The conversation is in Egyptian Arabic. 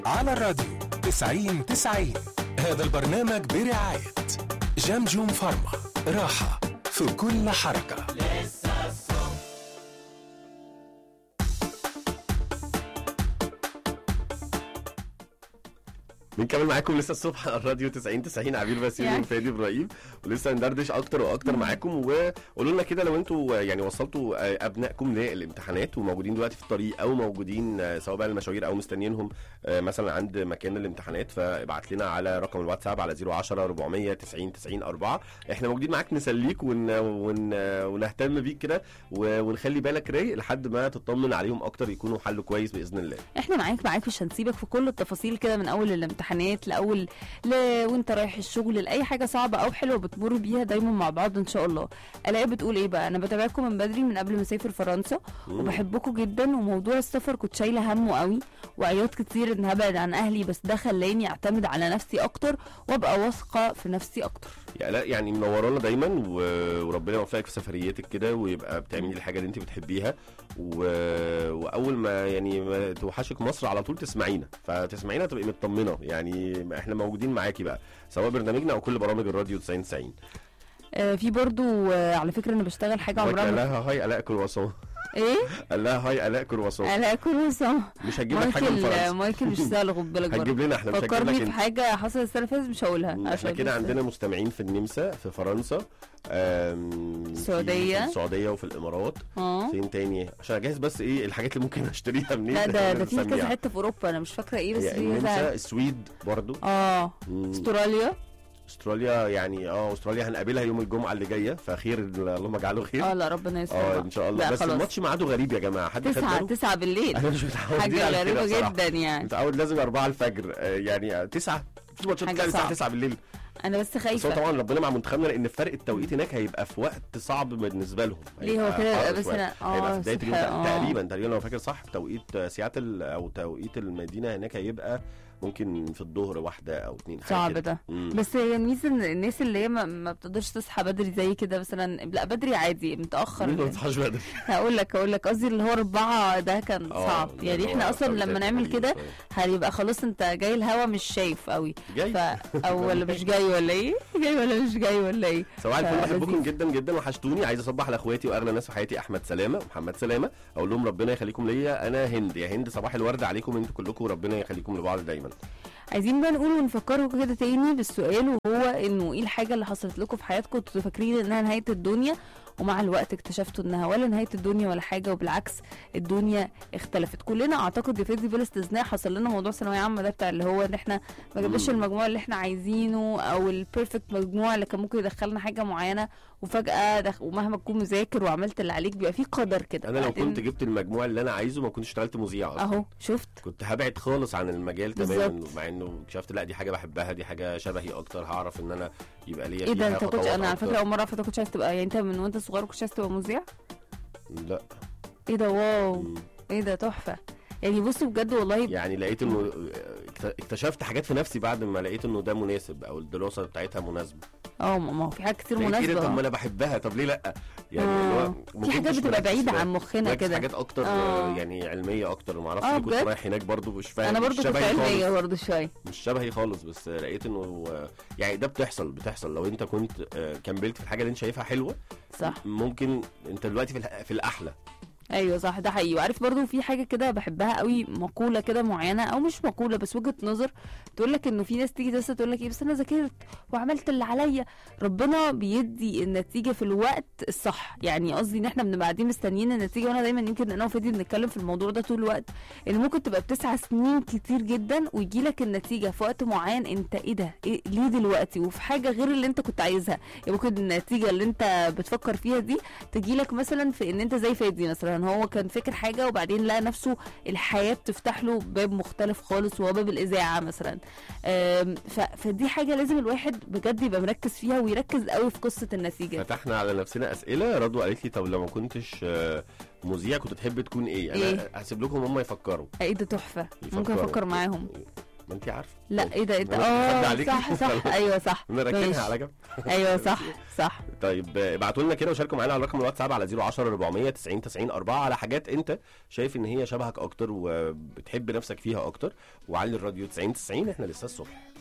على الراديو 90 90 هذا البرنامج برعاية جمجم فارما راحة في كل حركة بنكمل معاكم لسه الصبح على الراديو 90 90 عبير باسيل يعني. وفادي ابراهيم ولسه ندردش اكتر واكتر معاكم وقولوا لنا كده لو انتوا يعني وصلتوا ابنائكم للامتحانات وموجودين دلوقتي في الطريق او موجودين سواء بقى المشاوير او مستنيينهم مثلا عند مكان الامتحانات فابعت لنا على رقم الواتساب على 010 490 90 4 احنا موجودين معاك نسليك ون... ون... ونهتم بيك كده و- ونخلي بالك رايق لحد ما تطمن عليهم اكتر يكونوا حلوا كويس باذن الله احنا معاك معاك مش هنسيبك في كل التفاصيل كده من اول الامتحانات لاول ل... وانت رايح الشغل لاي حاجه صعبه او حلوه بتمر بيها دايما مع بعض ان شاء الله الاقي بتقول ايه بقى انا بتابعكم من بدري من قبل ما اسافر فرنسا وبحبكم جدا وموضوع السفر كنت شايله همه قوي وعياط كتير ان هبعد عن اهلي بس ده خلاني اعتمد على نفسي اكتر وابقى واثقه في نفسي اكتر يعني لا يعني منورانا دايما و... وربنا يوفقك في سفرياتك كده ويبقى بتعملي الحاجه اللي انت بتحبيها و... واول ما يعني ما توحشك مصر على طول تسمعينا فتسمعينا تبقي مطمنه يعني احنا موجودين معاكي بقى سواء برنامجنا او كل برامج الراديو 90 90 آه في برضو آه على فكره انا بشتغل حاجه قال عمرها ما- لها هاي الاء كرواسون ايه قال لها هاي الاء كرواسون انا كروسون مش هتجيب لك حاجه من مايكل فرنسا مايكل مش سهل خد بالك برضه هتجيب لنا احنا مش هتجيب فكرني لك في انت حاجه حصلت السنه اللي فاتت مش هقولها احنا عشان كده بس- عندنا مستمعين في النمسا في فرنسا آم، في- السعودية. في السعوديه وفي الامارات اه فين تاني عشان اجهز بس ايه الحاجات اللي ممكن اشتريها منين لا ده ده في نسميها. كذا حته في اوروبا انا مش فاكره ايه بس هي في النمسا كذا السويد برضو اه مم. استراليا استراليا يعني اه استراليا هنقابلها يوم الجمعه اللي جايه فخير اللهم اجعله خير اه لا ربنا يستر اه بقى. ان شاء الله لا بس خلاص. الماتش ميعاده غريب يا جماعه حد خد تسعة باله؟ تسعة بالليل انا مش متعود حاجة غريبة جدا يعني متعود لازم 4 الفجر آه، يعني 9 في ماتشات حاجة بتتلعب الساعه صعبة. 9 بالليل انا بس بس هو خايفة طبعا ربنا مع منتخبنا لان فرق التوقيت هناك هيبقى في وقت صعب بالنسبه لهم ليه هو هيبقى كده حر بس شوية. أنا- آه، هيبقى في بدايه اليوم سبحان- آه. تقريبا تقريبا لو فاكر صح توقيت آه، سياتل او توقيت المدينه هناك هيبقى ممكن في الظهر واحده او اتنين حاجة صعب كده. ده مم. بس هي الميزة ان الناس اللي هي ما, ما بتقدرش تصحى بدري زي كده مثلا لا بدري عادي متأخر مين ما بتصحاش بدري هقول لك هقول لك قصدي اللي هو أربعة ده كان آه، صعب ده يعني اللي هو احنا اصلا توقيتات لما نعمل غريبة كده شوية. هيبقى خلاص انت جاي الهوا مش شايف قوي جاي ف او ولا مش جاي ولا ايه جاي ولا مش جاي ولا ايه صباح الفل بحبكم فلذيذ. جدا جدا وحشتوني عايز اصبح على اخواتي واغلى الناس في حياتي احمد سلامه ومحمد سلامه اقول لهم ربنا يخليكم ليا انا هند يا هند صباح الورد عليكم انتوا كلكم وربنا يخليكم لبعض دايما عايزين بقى نقول ونفكركم كده تاني بالسؤال وهو انه ايه الحاجه اللي حصلت لكم في حياتكم كنتوا فاكرين انها نهايه الدنيا ومع الوقت اكتشفتوا انها ولا نهايه الدنيا ولا حاجه وبالعكس الدنيا اختلفت كلنا اعتقد يا فادي بلا استثناء حصل لنا موضوع ثانويه عامه ده بتاع اللي هو ان احنا ما جبناش مم. المجموع اللي احنا عايزينه او البيرفكت مجموع اللي كان ممكن يدخلنا حاجه معينه وفجاه دخ... ومهما تكون مذاكر وعملت اللي عليك بيبقى في قدر كده انا لو بعدين- كنت جبت المجموع اللي انا عايزه ما كنتش اشتغلت مذيع اصلا اهو شفت كنت هبعد خالص عن المجال تماما بالظبط. مع انه اكتشفت لا دي حاجه بحبها دي حاجه شبهي اكتر هعرف ان انا يبقى ليا ايه ده فيها انت كنتش خطوات انا على أكتر. فكره اول مره اعرف انت كنتش عايز تبقى يعني انت من وانت صغير كنتش عايز تبقى مذيع لا ايه ده واو مم. ايه ده تحفه يعني بص بجد والله يعني لقيت انه اكت- اكتشفت حاجات في نفسي بعد ما لقيت انه ده مناسب او الدراسه بتاعتها مناسبه اه ما ما هو في حاجات كتير لقيت ايه ده طب ما مناسبه انا بحبها طب ليه لا يعني آه. اللي هو ما في حاجات كنتش بتبقى مركز بعيده في- عن مخنا مركز كده حاجات اكتر آه. آه. يعني علميه اكتر ما اعرفش آه ليه كنت بجد؟ رايح هناك برضو مش فاهم انا مش برضو كنت شبهي علميه خالص برضو شويه مش شبهي خالص بس لقيت انه يعني ده بتحصل بتحصل لو انت كنت آه، كملت في الحاجه اللي انت شايفها حلوه صح ممكن انت دلوقتي في الح- في الاحلى ايوه صح ده حقيقي وعارف برضو في حاجه كده بحبها قوي مقوله كده معينه او مش مقوله بس وجهه نظر تقول لك انه في ناس تيجي لسه تقول لك ايه بس انا ذاكرت وعملت اللي عليا ربنا بيدي النتيجه في الوقت الصح يعني قصدي ان احنا بنبقى قاعدين مستنيين النتيجه وانا دايما يمكن انا وفادي بنتكلم في الموضوع ده طول الوقت ان ممكن تبقى بتسعى سنين كتير جدا ويجي لك النتيجه في وقت معين انت ايه ده إيه ليه دلوقتي وفي حاجه غير اللي انت كنت عايزها يعني ممكن النتيجه اللي انت بتفكر فيها دي تجي لك مثلا في ان انت زي فادي مثلا هو كان فاكر حاجه وبعدين لقى نفسه الحياه بتفتح له باب مختلف خالص وهو باب الاذاعه مثلا آم، ف- فدي حاجه لازم الواحد بجد يبقى مركز فيها ويركز قوي في قصه النتيجه فتحنا على نفسنا اسئله رضوى قالت لي طب لو ما كنتش آه، مذيع كنت تحب تكون ايه؟ انا إيه؟ هسيب لكم هم يفكروا ايه ده تحفه ممكن يفكروا. افكر معاهم ما انت عارفه لا ايه ده ايه ده أنا بخبي اه عليكي. صح صح ايوه صح نركنها ماشي. على جنب ايوه صح صح طيب آه، ابعتوا لنا كده وشاركوا معانا على رقم الواتساب على 010 400 90 90 4 على حاجات انت شايف ان هي شبهك اكتر وبتحب نفسك فيها اكتر وعلي الراديو 90 90 احنا لسه الصبح